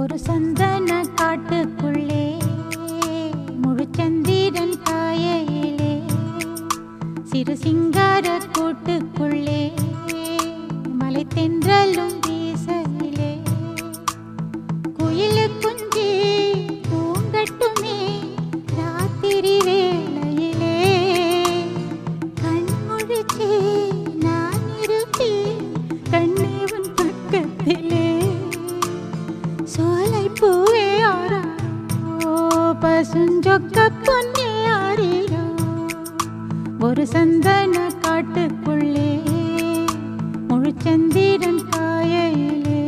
ஒரு சந்தன காட்டுக்குள்ளே முழுச்சந்திரன் காயையிலே சிறு சிங்கார கூட்டுக்குள்ளே மலை தென்றலும் வீசையிலே குயிலு குஞ்சு பூங்கட்டுமே ராத்திரி வேளையிலே கண்முழிச்சே நான் இருப்பேன் கண்ணே உன் பக்கத்திலே சோலை பூவே ஆராரோ பசுஞ்சொக்க பொன்னே ஆரீரோ ஒரு சந்தன காட்டுக்குள்ளே முழுச்சந்திரன் காயையிலே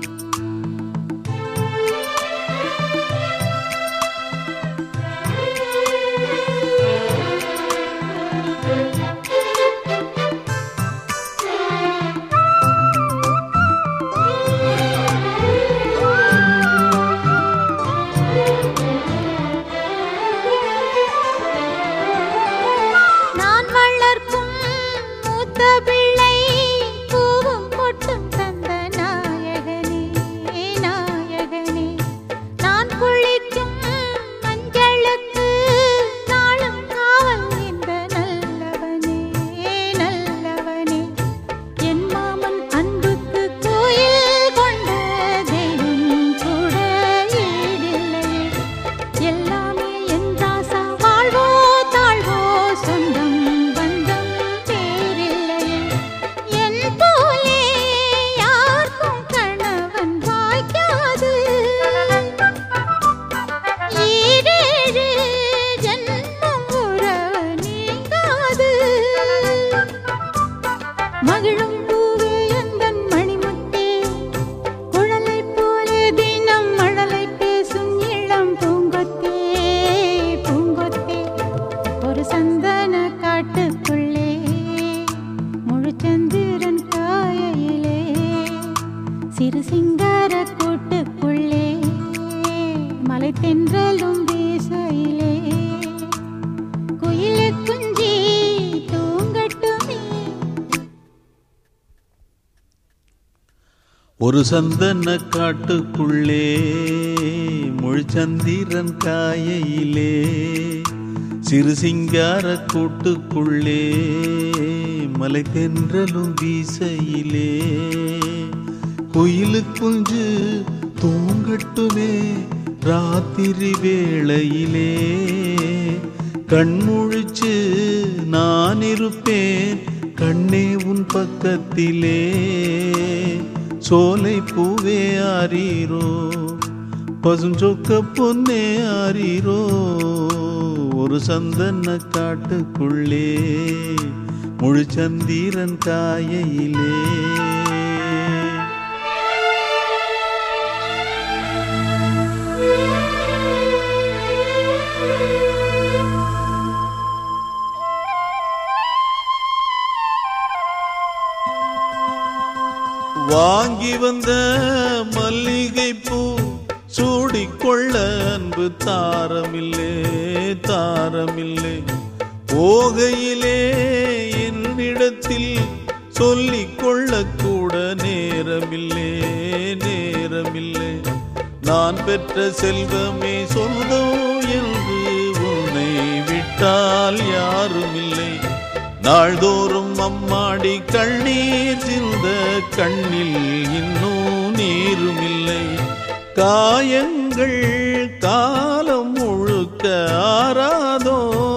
நான் வளர்க்கும் மூத்த பிள்ளை பூவும் பொட்டும் தந்த நாயகனே நாயகனே நான் குளிக்கும் மஞ்சளுக்கு நாளும் காவல் இந்த நல்லவனே நல்லவனே என் மாமன் அன்புக்கு கோயில் கொண்ட தெய்வம் கூட ஈடில்லையே எல்லாமே என் ராசா வாழ்வோ தாழ்வோ சொந்தம் பந்தம் பேரில்லையே என் போலே யாருக்கும் கணவன் வாய்க்காது ஈரேழு ஜன்மம் உறவு நீங்காது மகிழும் பூவே எந்தன் மணிமுத்தே குழலை போலே தினம் மழலை பேசும் இளம் பூங்கொத்தே பூங்கொத்தே ஒரு சந்தன காட்டுக்குள்ளே முழுச்சந்திரன் காயையிலே சிறு சிங்கார கூட்டுக்குள்ளே மலை தென்றலும் வீசையிலே குயிலு குஞ்சி தூங்கட்டுமே ஒரு சந்தன காட்டுக்குள்ளே முழுச்சந்திரன் காயையிலே சிறு சிங்கார கூட்டுக்குள்ளே மலை தென்றலும் வீசையிலே குயிலு குஞ்சு தூங்கட்டுமே ராத்திரி வேளையிலே கண்முழிச்சு நான் இருப்பேன் கண்ணே உன் பக்கத்திலே சோலை பூவே ஆரீரோ பசுஞ்சொக்க பொன்னே ஆரீரோ ஒரு சந்தன காட்டுக்குள்ளே முழுச்சந்திரன் காயையிலே வாங்கி வந்த மல்லிகை பூ சூடிக்கொள்ள அன்பு தாரமில்லே தாரமில்லை போகையிலே என்னிடத்தில் சொல்லிக் கொள்ள கூட நேரமில்லே நேரமில்லை நான் பெற்ற செல்வமே சொந்தம் என்று உன்னை விட்டால் யாருமில்லை நாள்தோறும் அம்மாடி கண்ணீர் சிந்த கண்ணில் இன்னும் நீருமில்லை காயங்கள் காலம் முழுக்க ஆறாதோ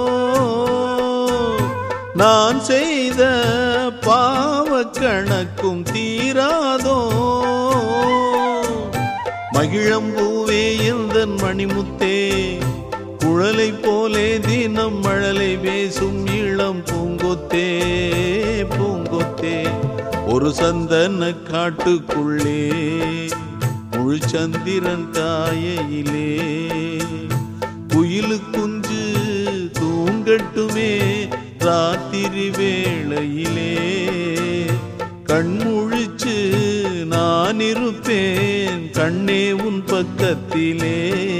நான் செய்த பாவ கணக்கும் தீராதோ மகிழம்பூவே எந்தன் மணிமுத்தே குழலை போலே தினம் மழலை பேசும் இளம் பூங்கொத்தே பூங்கொத்தே ஒரு சந்தன காட்டுக்குள்ளே முழு சந்திரன் காயையிலே குயிலு குஞ்சு தூங்கட்டுமே ராத்திரி வேளையிலே கண்முழிச்சு நான் இருப்பேன் கண்ணே உன் பக்கத்திலே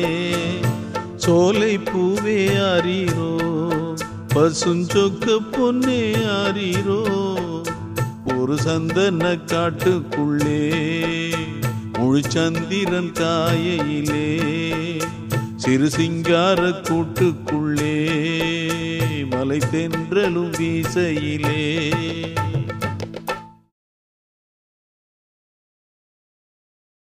சோலை பூவே ஆரீரோ பசுஞ்சொக்க பொன்னே ஆரீரோ ஒரு சந்தன காட்டுக்குள்ளே முழு முழு சந்திரன் காயையிலே சிறு சிங்கார கூட்டுக்குள்ளே மலை தென்றலும் வீசையிலே